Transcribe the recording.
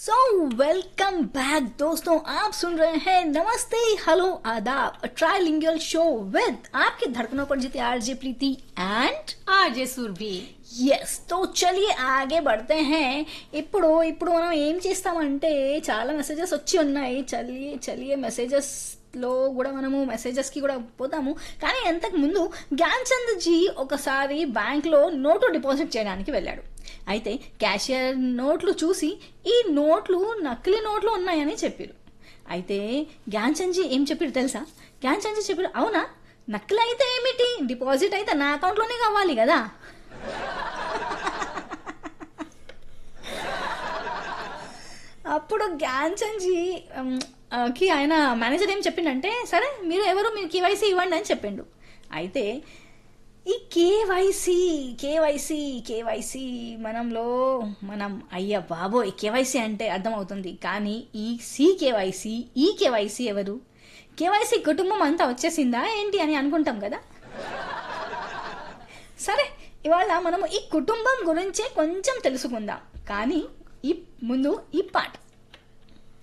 so welcome back दोस्तों आप सुन रहे हैं नमस्ते हेलो आदाब ट्राइलिंगुअल शो विद आपकी धड़कनों पर जीते RJ Preeti and RJ Surbhi ఎస్ తో చలియే ఆగే పడితే హే ఇప్పుడు ఇప్పుడు మనం ఏం చేస్తామంటే చాలా మెసేజెస్ వచ్చి ఉన్నాయి చలి చలియే మెసేజెస్ లో కూడా మనము మెసేజెస్ కి కూడా పోతాము కానీ అంతకు ముందు జ్ఞాన్చంద్ జీ ఒకసారి బ్యాంక్ లో నోటు డిపాజిట్ చేయడానికి వెళ్ళాడు అయితే క్యాషియర్ నోట్లు చూసి ఈ నోట్లు నకిలీ నోట్లు ఉన్నాయని చెప్పారు అయితే జ్ఞాన్చంద్ జీ ఏం చెప్పారు తెలుసా జ్ఞాన్చంద్ జీ చెప్పారు అవునా నకిలీ అయితే ఏమిటి డిపాజిట్ అయితే నా అకౌంట్లోనే కావాలి కదా అప్పుడు జ్ఞాన్చంద్ కి ఆయన మేనేజర్ ఏం చెప్పిండంటే సరే మీరు ఎవరు మీరు కేవైసీ ఇవ్వండి అని చెప్పిండు అయితే ఈ కేవైసీ కేవైసీ కేవైసీ మనంలో మనం అయ్య బాబోయ్ కేవైసీ అంటే అర్థమవుతుంది కానీ ఈ సి కేవైసీ ఈ కేవైసీ ఎవరు కేవైసీ కుటుంబం అంతా వచ్చేసిందా ఏంటి అని అనుకుంటాం కదా సరే ఇవాళ మనము ఈ కుటుంబం గురించే కొంచెం తెలుసుకుందాం కానీ ఈ ముందు ఈ పాట